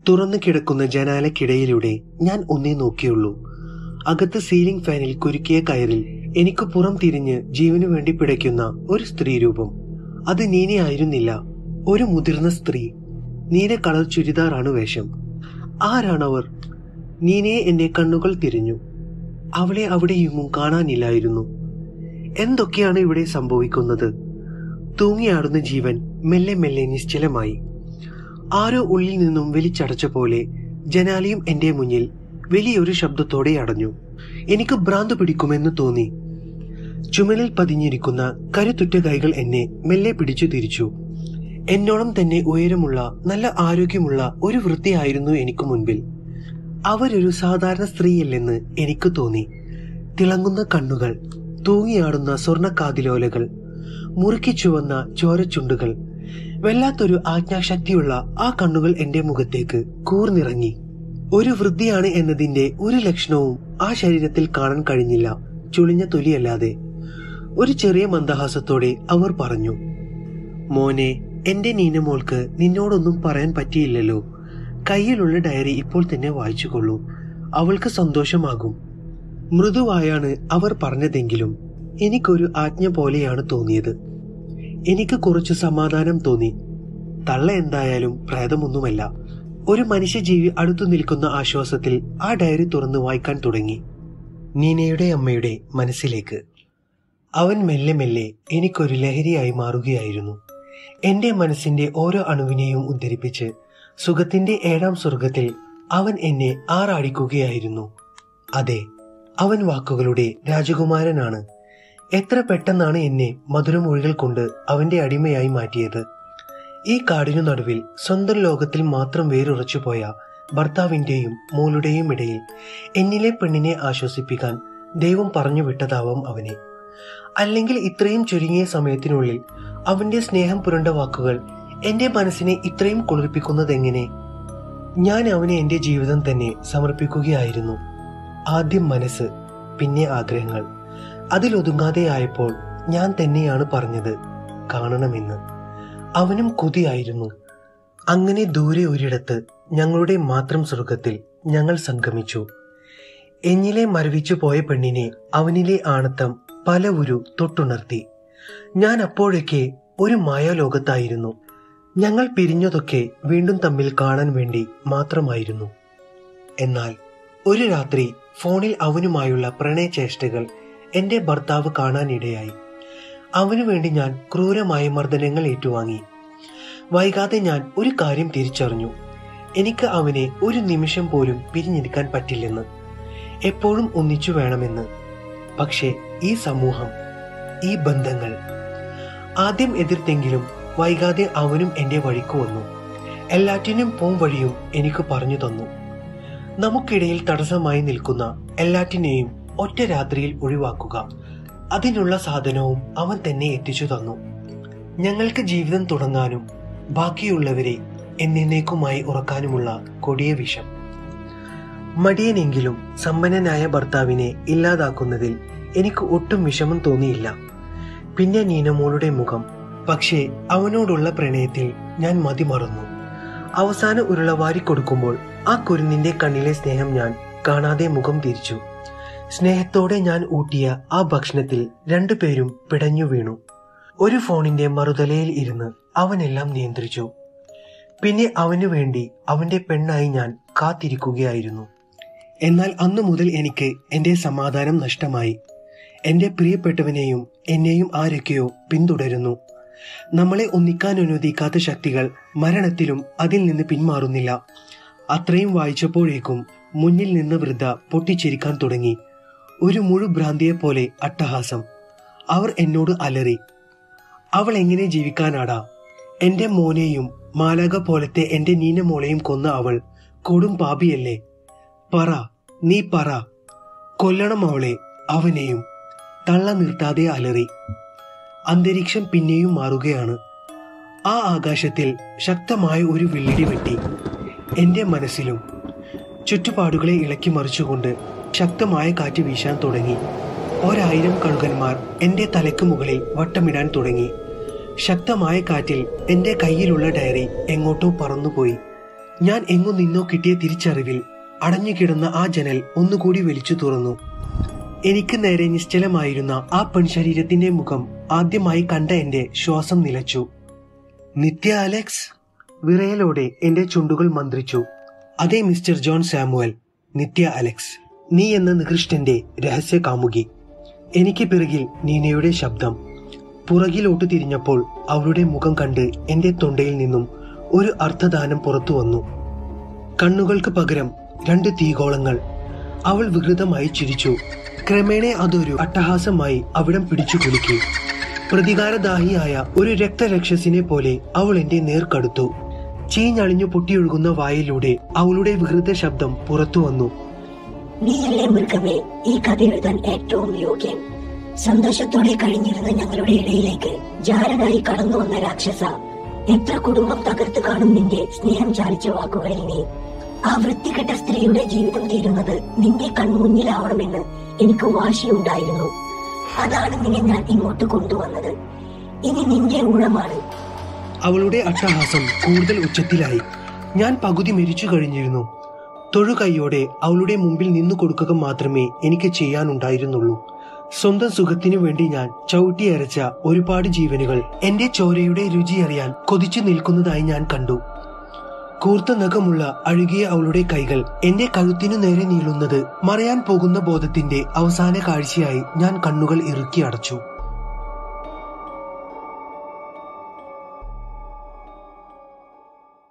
തുറന്നു കിടക്കുന്ന ജനാലക്കിടയിലൂടെ ഞാൻ ഒന്നേ നോക്കിയുള്ളൂ അകത്ത് സീലിംഗ് ഫാനിൽ കുരുക്കിയ കയറിൽ എനിക്ക് പുറം തിരിഞ്ഞ് ജീവനു വേണ്ടി പിടയ്ക്കുന്ന ഒരു സ്ത്രീരൂപം അത് നീനയായിരുന്നില്ല ഒരു മുതിർന്ന സ്ത്രീ നീല കളർ ചുരിദാറാണ് വേഷം ആരാണവർ നീനയെ എന്റെ കണ്ണുകൾ തിരിഞ്ഞു അവളെ അവിടെയെങ്ങും കാണാനില്ലായിരുന്നു എന്തൊക്കെയാണ് ഇവിടെ സംഭവിക്കുന്നത് തൂങ്ങിയാടുന്ന ജീവൻ മെല്ലെ മെല്ലെ നിശ്ചലമായി ആരോ ഉള്ളിൽ നിന്നും വലിച്ചടച്ച പോലെ ജനാലയും എന്റെ മുന്നിൽ വലിയൊരു ശബ്ദത്തോടെ അടഞ്ഞു എനിക്ക് ഭ്രാന്ത് പിടിക്കുമെന്ന് തോന്നി ചുമലിൽ പതിഞ്ഞിരിക്കുന്ന കരുത്തുറ്റ കൈകൾ എന്നെ മെല്ലെ പിടിച്ചു തിരിച്ചു എന്നോളം തന്നെ ഉയരമുള്ള നല്ല ആരോഗ്യമുള്ള ഒരു വൃത്തിയായിരുന്നു എനിക്ക് മുൻപിൽ അവരൊരു സാധാരണ സ്ത്രീയല്ലെന്ന് എനിക്ക് തോന്നി തിളങ്ങുന്ന കണ്ണുകൾ തൂങ്ങിയാടുന്ന സ്വർണ്ണക്കാതിലോലകൾ മുറുക്കി ചുവന്ന ചോരച്ചുണ്ടുകൾ വല്ലാത്തൊരു ആജ്ഞാശക്തിയുള്ള ആ കണ്ണുകൾ എന്റെ മുഖത്തേക്ക് കൂർന്നിറങ്ങി ഒരു വൃദ്ധിയാണ് എന്നതിന്റെ ഒരു ലക്ഷണവും ആ ശരീരത്തിൽ കാണാൻ കഴിഞ്ഞില്ല ചുളിഞ്ഞ തൊലിയല്ലാതെ ഒരു ചെറിയ മന്ദഹാസത്തോടെ അവർ പറഞ്ഞു മോനെ എന്റെ നീനമോൾക്ക് നിന്നോടൊന്നും പറയാൻ പറ്റിയില്ലല്ലോ കയ്യിലുള്ള ഡയറി ഇപ്പോൾ തന്നെ വായിച്ചുകൊള്ളൂ അവൾക്ക് സന്തോഷമാകും മൃദുവായാണ് അവർ പറഞ്ഞതെങ്കിലും എനിക്കൊരു ആജ്ഞ പോലെയാണ് തോന്നിയത് എനിക്ക് കുറച്ച് സമാധാനം തോന്നി തള്ള എന്തായാലും പ്രേതമൊന്നുമല്ല ഒരു മനുഷ്യജീവി അടുത്തു നിൽക്കുന്ന ആശ്വാസത്തിൽ ആ ഡയറി തുറന്ന് വായിക്കാൻ തുടങ്ങി നീനയുടെ അമ്മയുടെ മനസ്സിലേക്ക് അവൻ മെല്ലെ മെല്ലെ എനിക്കൊരു ലഹരിയായി മാറുകയായിരുന്നു എന്റെ മനസ്സിന്റെ ഓരോ അണുവിനെയും ഉദ്ധരിപ്പിച്ച് സുഖത്തിന്റെ ഏഴാം സ്വർഗത്തിൽ അവൻ എന്നെ ആറാടിക്കുകയായിരുന്നു അതെ അവൻ വാക്കുകളുടെ രാജകുമാരനാണ് എത്ര പെട്ടെന്നാണ് എന്നെ മധുരമൊഴികൾ കൊണ്ട് അവന്റെ അടിമയായി മാറ്റിയത് ഈ കാടിനു നടുവിൽ സ്വന്തം ലോകത്തിൽ മാത്രം വേരുറച്ചുപോയ ഭർത്താവിന്റെയും മോളുടെയും ഇടയിൽ എന്നിലെ പെണ്ണിനെ ആശ്വസിപ്പിക്കാൻ ദൈവം പറഞ്ഞു വിട്ടതാവാം അവനെ അല്ലെങ്കിൽ ഇത്രയും ചുരുങ്ങിയ സമയത്തിനുള്ളിൽ അവന്റെ സ്നേഹം പുരണ്ട വാക്കുകൾ എന്റെ മനസ്സിനെ ഇത്രയും കുളിർപ്പിക്കുന്നതെങ്ങനെ ഞാൻ അവനെ എന്റെ ജീവിതം തന്നെ സമർപ്പിക്കുകയായിരുന്നു ആദ്യം മനസ്സ് പിന്നെ ആഗ്രഹങ്ങൾ അതിലൊതുങ്ങാതെയായപ്പോൾ ഞാൻ തന്നെയാണ് പറഞ്ഞത് കാണണമെന്ന് അവനും കൊതിയായിരുന്നു അങ്ങനെ ദൂരെ ഒരിടത്ത് ഞങ്ങളുടെ മാത്രം സ്വർഗത്തിൽ ഞങ്ങൾ സംഗമിച്ചു എന്നിലെ മരവിച്ചു പോയ പെണ്ണിനെ അവനിലെ ആണത്തം പല ഉരു തൊട്ടുണർത്തി ഞാൻ അപ്പോഴൊക്കെ ഒരു മായാലോകത്തായിരുന്നു ഞങ്ങൾ പിരിഞ്ഞതൊക്കെ വീണ്ടും തമ്മിൽ കാണാൻ വേണ്ടി മാത്രമായിരുന്നു എന്നാൽ ഒരു രാത്രി ഫോണിൽ അവനുമായുള്ള പ്രണയചേഷ്ടകൾ എന്റെ ഭർത്താവ് കാണാനിടയായി അവനു വേണ്ടി ഞാൻ ക്രൂരമായ മർദ്ദനങ്ങൾ ഏറ്റുവാങ്ങി വൈകാതെ ഞാൻ ഒരു കാര്യം തിരിച്ചറിഞ്ഞു എനിക്ക് അവനെ ഒരു നിമിഷം പോലും പിരിഞ്ഞിരിക്കാൻ പറ്റില്ലെന്ന് എപ്പോഴും ഒന്നിച്ചു വേണമെന്ന് പക്ഷേ ഈ സമൂഹം ഈ ബന്ധങ്ങൾ ആദ്യം എതിർത്തെങ്കിലും വൈകാതെ അവനും എന്റെ വഴിക്ക് വന്നു എല്ലാറ്റിനും പോം വഴിയും എനിക്ക് പറഞ്ഞു തന്നു നമുക്കിടയിൽ തടസ്സമായി നിൽക്കുന്ന എല്ലാറ്റിനെയും ഒറ്റ രാത്രിയിൽ ഒഴിവാക്കുക അതിനുള്ള സാധനവും അവൻ തന്നെ എത്തിച്ചു തന്നു ഞങ്ങൾക്ക് ജീവിതം തുടങ്ങാനും ബാക്കിയുള്ളവരെ എന്നേക്കുമായി ഉറക്കാനുമുള്ള കൊടിയ വിഷം മടിയനെങ്കിലും സമ്പന്നനായ ഭർത്താവിനെ ഇല്ലാതാക്കുന്നതിൽ എനിക്ക് ഒട്ടും വിഷമം തോന്നിയില്ല പിന്നെ നീനമോളുടെ മുഖം പക്ഷേ അവനോടുള്ള പ്രണയത്തിൽ ഞാൻ മതിമറന്നു അവസാന ഉരുളവാരി കൊടുക്കുമ്പോൾ ആ കുരുന്നിന്റെ കണ്ണിലെ സ്നേഹം ഞാൻ കാണാതെ മുഖം തിരിച്ചു സ്നേഹത്തോടെ ഞാൻ ഊട്ടിയ ആ ഭക്ഷണത്തിൽ രണ്ടുപേരും പിടഞ്ഞു വീണു ഒരു ഫോണിന്റെ മറുതലയിൽ ഇരുന്ന് അവനെല്ലാം നിയന്ത്രിച്ചു പിന്നെ അവനു വേണ്ടി അവന്റെ പെണ്ണായി ഞാൻ കാത്തിരിക്കുകയായിരുന്നു എന്നാൽ അന്നു മുതൽ എനിക്ക് എന്റെ സമാധാനം നഷ്ടമായി എന്റെ പ്രിയപ്പെട്ടവനെയും എന്നെയും ആരൊക്കെയോ പിന്തുടരുന്നു നമ്മളെ ഒന്നിക്കാൻ അനുവദിക്കാത്ത ശക്തികൾ മരണത്തിലും അതിൽ നിന്ന് പിന്മാറുന്നില്ല അത്രയും വായിച്ചപ്പോഴേക്കും മുന്നിൽ നിന്ന് വൃദ്ധ പൊട്ടിച്ചിരിക്കാൻ തുടങ്ങി ഒരു മുഴുഭ്രാന്തിയെ പോലെ അട്ടഹാസം അവർ എന്നോട് അലറി അവൾ എങ്ങനെ ജീവിക്കാനാടാ എന്റെ മോനെയും മാലക പോലത്തെ എന്റെ നീനമോളെയും കൊന്ന അവൾ കൊടും പാപിയല്ലേ പറ നീ പറ കൊല്ലണം അവളെ അവനെയും തള്ള നിർത്താതെ അലറി അന്തരീക്ഷം പിന്നെയും മാറുകയാണ് ആ ആകാശത്തിൽ ശക്തമായ ഒരു വിള്ളിടി വെട്ടി എന്റെ മനസ്സിലും ചുറ്റുപാടുകളെ ഇളക്കി മറിച്ചുകൊണ്ട് ശക്തമായ കാറ്റ് വീശാൻ തുടങ്ങി ഒരായിരം കഴുകന്മാർ എന്റെ തലയ്ക്ക് മുകളിൽ വട്ടമിടാൻ തുടങ്ങി ശക്തമായ കാറ്റിൽ എന്റെ കയ്യിലുള്ള ഡയറി എങ്ങോട്ടോ പറന്നുപോയി ഞാൻ എങ്ങു നിന്നോ കിട്ടിയ തിരിച്ചറിവിൽ അടഞ്ഞുകിടന്ന ആ ജനൽ ഒന്നുകൂടി വലിച്ചു തുറന്നു എനിക്ക് നേരെ നിശ്ചലമായിരുന്ന ആ പെൺശരീരത്തിന്റെ മുഖം ആദ്യമായി കണ്ട എന്റെ ശ്വാസം നിലച്ചു നിത്യ അലക്സ് വിറയലോടെ എന്റെ ചുണ്ടുകൾ മന്ത്രിച്ചു അതെ mister John Samuel Nithya Alex നീ എന്ന നികൃഷ്ടന്റെ രഹസ്യ കാമുകി എനിക്ക് പിറകിൽ നീനയുടെ ശബ്ദം പുറകിലോട്ട് തിരിഞ്ഞപ്പോൾ അവളുടെ മുഖം കണ്ട് എന്റെ തൊണ്ടയിൽ നിന്നും ഒരു അർത്ഥദാനം പുറത്തു വന്നു കണ്ണുകൾക്ക് പകരം രണ്ട് തീഗോളങ്ങൾ അവൾ വികൃതമായി ചിരിച്ചു ക്രമേണ അതൊരു അട്ടഹാസമായി അവിടം പിടിച്ചു കുലുക്കി പ്രതികാരദാഹിയായ ഒരു രക്തരക്ഷസിനെ പോലെ അവൾ എന്റെ നേർക്കടുത്തു ചീഞ്ഞളിഞ്ഞു പൊട്ടിയൊഴുകുന്ന വായിലൂടെ അവളുടെ വികൃത ശബ്ദം പുറത്തു വന്നു നീയല്ലേ മൃഗമേ ഈ കഥ എഴുതാൻ ഏറ്റവും യോഗ്യൻ സന്തോഷത്തോടെ കഴിഞ്ഞിരുന്ന ഞങ്ങളുടെ ഇടയിലേക്ക് ജാരനായി കടന്നു വന്ന രാക്ഷസ എത്ര കുടുംബം തകർത്ത് കാണും നിന്റെ സ്നേഹം ചാലിച്ച വാക്കുകളിൽ നീ ആ വൃത്തികെട്ട സ്ത്രീയുടെ ജീവിതം തീരുന്നത് നിന്റെ കൺമുന്നിലാവണമെന്ന് എനിക്ക് വാശിയുണ്ടായിരുന്നു അതാണ് നിന്നെ ഞാൻ ഇങ്ങോട്ട് കൊണ്ടുവന്നത് ഇനി നിന്റെ ഊഴമാണ് അവളുടെ അട്ടഹാസം കൂടുതൽ ഉച്ചത്തിലായി ഞാൻ പകുതി മരിച്ചു കഴിഞ്ഞിരുന്നു തൊഴുകൈയോടെ അവളുടെ മുമ്പിൽ നിന്നു കൊടുക്കുക മാത്രമേ എനിക്ക് ചെയ്യാനുണ്ടായിരുന്നുള്ളൂ സ്വന്തം സുഖത്തിനു വേണ്ടി ഞാൻ ചവിട്ടിയരച്ച ഒരുപാട് ജീവനുകൾ എന്റെ ചോരയുടെ രുചി അറിയാൻ കൊതിച്ചു നിൽക്കുന്നതായി ഞാൻ കണ്ടു കൂർത്ത നഖമുള്ള അഴുകിയ അവളുടെ കൈകൾ എന്റെ കഴുത്തിനു നേരെ നീളുന്നത് മറയാൻ പോകുന്ന ബോധത്തിന്റെ അവസാന കാഴ്ചയായി ഞാൻ കണ്ണുകൾ ഇറുക്കി അടച്ചു